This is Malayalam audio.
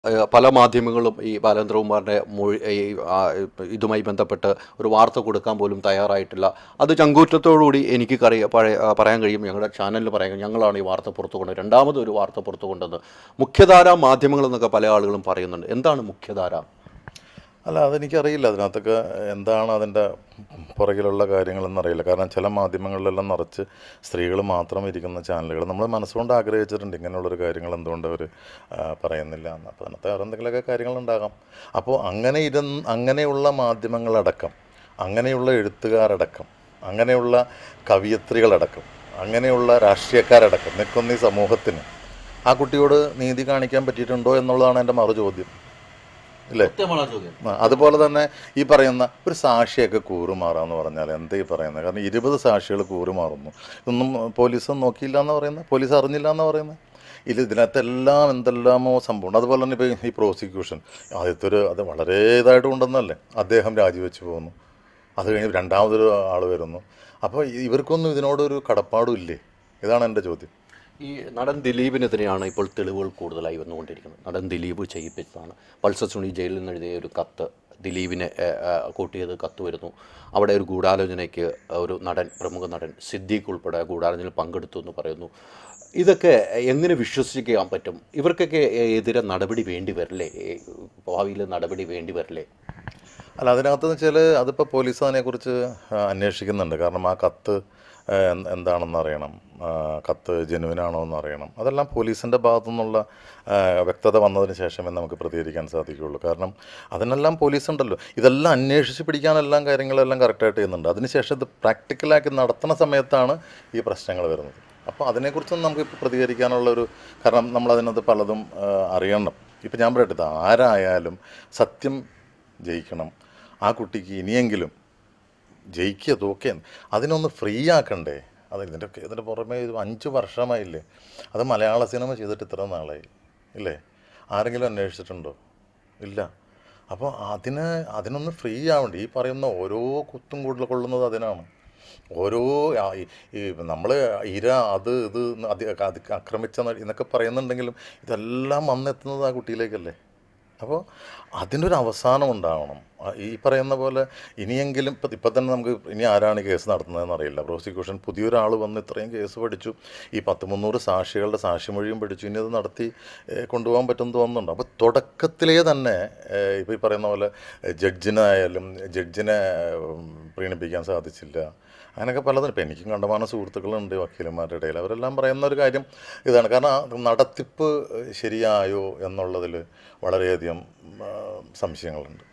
ഏഹ് പല മാധ്യമങ്ങളും ഈ ബാലേന്ദ്രകുമാറിൻ്റെ മൊഴി ഈ ആ, ഇതുമായി ബന്ധപ്പെട്ട് ഒരു വാർത്ത കൊടുക്കാൻ പോലും തയ്യാറായിട്ടില്ല അത് ചങ്കൂറ്റത്തോടുകൂടി എനിക്ക് കറിയ പഴയ ആ, പറയാൻ കഴിയും ഞങ്ങളുടെ ചാനലിൽ പറയാൻ കഴിയും ഞങ്ങളാണ് ഈ വാർത്ത പുറത്തു കൊണ്ടത് രണ്ടാമത് ഒരു വാർത്ത പുറത്തു കൊണ്ടത് മുഖ്യധാര മാധ്യമങ്ങൾ എന്നൊക്കെ പല ആളുകളും പറയുന്നുണ്ട് എന്താണ് മുഖ്യധാര അല്ല അതെനിക്കറിയില്ല അതിനകത്തൊക്കെ എന്താണ് അതിൻ്റെ പുറകിലുള്ള കാര്യങ്ങളെന്നറിയില്ല കാരണം ചില മാധ്യമങ്ങളിലെല്ലാം നിറച്ച് സ്ത്രീകൾ മാത്രം ഇരിക്കുന്ന ചാനലുകൾ നമ്മൾ മനസ്സുകൊണ്ട് ആഗ്രഹിച്ചിട്ടുണ്ട് ഇങ്ങനെയുള്ളൊരു കാര്യങ്ങൾ എന്തുകൊണ്ട് അവർ പറയുന്നില്ല എന്ന് അപ്പോൾ അതിനകത്ത് വേറെ എന്തെങ്കിലുമൊക്കെ കാര്യങ്ങളുണ്ടാകാം അപ്പോൾ അങ്ങനെ ഇരുന്ന് അങ്ങനെയുള്ള മാധ്യമങ്ങളടക്കം അങ്ങനെയുള്ള എഴുത്തുകാരടക്കം അങ്ങനെയുള്ള കവിയത്രികളടക്കം അങ്ങനെയുള്ള രാഷ്ട്രീയക്കാരടക്കം നിൽക്കുന്ന ഈ സമൂഹത്തിന് ആ കുട്ടിയോട് നീതി കാണിക്കാൻ പറ്റിയിട്ടുണ്ടോ എന്നുള്ളതാണ് എൻ്റെ മറു ചോദ്യം ഇല്ലേ ആ, അതുപോലെ തന്നെ ഈ പറയുന്ന ഒരു സാക്ഷിയൊക്കെ കൂറുമാറാന്ന് പറഞ്ഞാൽ എന്താ ഈ പറയുന്നത് കാരണം ഇരുപത് സാക്ഷികൾ കൂറുമാറുന്നു ഇതൊന്നും പോലീസ് നോക്കിയില്ല എന്ന് പറയുന്നത് പോലീസ് അറിഞ്ഞില്ല എന്ന് പറയുന്നത് ഇത് ഇതിനകത്തെല്ലാം എന്തെല്ലാമോ സംഭവം അതുപോലെ തന്നെ ഇപ്പോൾ ഈ പ്രോസിക്യൂഷൻ ആദ്യത്തെ ഒരു അത് വളരെ ഇതായിട്ട് കൊണ്ടുവന്നല്ലേ അദ്ദേഹം രാജിവെച്ച് പോകുന്നു അത് കഴിഞ്ഞ് രണ്ടാമതൊരു ആൾ വരുന്നു അപ്പോൾ ഇവർക്കൊന്നും ഇതിനോടൊരു കടപ്പാടും ഇല്ലേ ഇതാണ് എൻ്റെ ചോദ്യം ഈ നടൻ ദിലീപിനെതിരെയാണ് ഇപ്പോൾ തെളിവുകൾ കൂടുതലായി വന്നുകൊണ്ടിരിക്കുന്നത് നടൻ ദിലീപ് ചെയ്യിപ്പിച്ചതാണ് പൾസർ സുണി ജയിലിൽ നിന്ന് എഴുതിയ ഒരു കത്ത് ദിലീപിനെ ഏഹ്, ഏഹ്, കൂട്ടിയത് കത്ത് വരുന്നു അവിടെ ഒരു ഗൂഢാലോചനയ്ക്ക് ഒരു നടൻ പ്രമുഖ നടൻ സിദ്ദീഖ് ഉൾപ്പെടെ ആ ഗൂഢാലോചനയിൽ പങ്കെടുത്തു എന്ന് പറയുന്നു ഇതൊക്കെ എങ്ങനെ വിശ്വസിക്കാൻ പറ്റും ഇവർക്കൊക്കെ എതിരെ നടപടി വേണ്ടി വരില്ലേ ഏ, ഭാവിയിൽ നടപടി വേണ്ടി വരില്ലേ അല്ല അതിനകത്ത് വെച്ചാൽ അതിപ്പോൾ പോലീസ് അതിനെക്കുറിച്ച് ആ, അന്വേഷിക്കുന്നുണ്ട് കാരണം ആ കത്ത് ആ, എന്ത് എന്താണെന്ന് അറിയണം ആ, കത്ത് ജെനുവിനാണോ എന്ന് അറിയണം അതെല്ലാം പോലീസിൻ്റെ ഭാഗത്തു നിന്നുള്ള ആ, വ്യക്തത വന്നതിന് ശേഷമേ നമുക്ക് പ്രതികരിക്കാൻ സാധിക്കുകയുള്ളൂ കാരണം അതിനെല്ലാം പോലീസ് ഉണ്ടല്ലോ ഇതെല്ലാം അന്വേഷിച്ച് പിടിക്കാനെല്ലാം കാര്യങ്ങളെല്ലാം കറക്റ്റായിട്ട് ചെയ്യുന്നുണ്ട് അതിനുശേഷം ഇത് പ്രാക്ടിക്കലാക്കി നടത്തുന്ന സമയത്താണ് ഈ പ്രശ്നങ്ങൾ വരുന്നത് അപ്പോൾ അതിനെക്കുറിച്ചൊന്നും നമുക്ക് ഇപ്പോൾ പ്രതികരിക്കാനുള്ള ഒരു കാരണം നമ്മൾ അതിനകത്ത് പലതും ആ, അറിയണം ഇപ്പം ഞാൻ പറയട്ടെ ഇത് ആരായാലും സത്യം ജയിക്കണം ആ കുട്ടിക്ക് ഇനിയെങ്കിലും ജയിക്കുക തോക്കെ അതിനൊന്ന് ഫ്രീ ആക്കണ്ടേ അത് ഇതിൻ്റെ ഇതിൻ്റെ പുറമേ ഇത് അഞ്ച് വർഷമായില്ലേ അത് മലയാള സിനിമ ചെയ്തിട്ട് ഇത്ര നാളായി ഇല്ലേ ആരെങ്കിലും അന്വേഷിച്ചിട്ടുണ്ടോ ഇല്ല അപ്പോൾ അതിന് അതിനൊന്ന് ഫ്രീ ആവണ്ടേ ഈ പറയുന്ന ഓരോ കുത്തും കൂടുതൽ കൊള്ളുന്നത് അതിനാണ് ഓരോ ആ, ഈ- ഈ നമ്മൾ ഇര അത് ഇത് എന്ന് അതി അത് ആക്രമിച്ച ന- എന്നൊക്കെ പറയുന്നുണ്ടെങ്കിലും ഇതെല്ലാം വന്നെത്തുന്നത് ആ കുട്ടിയിലേക്കല്ലേ അപ്പോൾ അതിനൊരു അവസാനം ഉണ്ടാവണം ആ, ഈ പറയുന്ന പോലെ ഇനിയെങ്കിലും ഇപ്പം ഇപ്പം തന്നെ നമുക്ക് ഇനി ആരാണ് ഈ കേസ് നടത്തുന്നതെന്ന് അറിയില്ല പ്രോസിക്യൂഷൻ പുതിയൊരാൾ വന്ന് ഇത്രയും കേസ് പഠിച്ചു ഈ പത്ത് മുന്നൂറ് സാക്ഷികളുടെ സാക്ഷിമൊഴിയും പഠിച്ചു ഇനി അത് നടത്തി ഏഹ്, കൊണ്ടുപോകാൻ പറ്റുമെന്ന് തോന്നുന്നുണ്ട് അപ്പോൾ തുടക്കത്തിലേ തന്നെ ഇപ്പോൾ ഈ പറയുന്ന പോലെ ജഡ്ജിനായാലും ജഡ്ജിനെ ഉം, പ്രീണിപ്പിക്കാൻ സാധിച്ചില്ല അങ്ങനെയൊക്കെ പലതും ഇപ്പം എനിക്കും കണ്ടമാനം സുഹൃത്തുക്കളുണ്ട് വക്കീലന്മാരുടെ ഇടയിൽ അവരെല്ലാം പറയുന്ന ഒരു കാര്യം ഇതാണ് കാരണം ആ നടത്തിപ്പ് ശരിയായോ എന്നുള്ളതിൽ വളരെയധികം ആ, സംശയങ്ങളുണ്ട്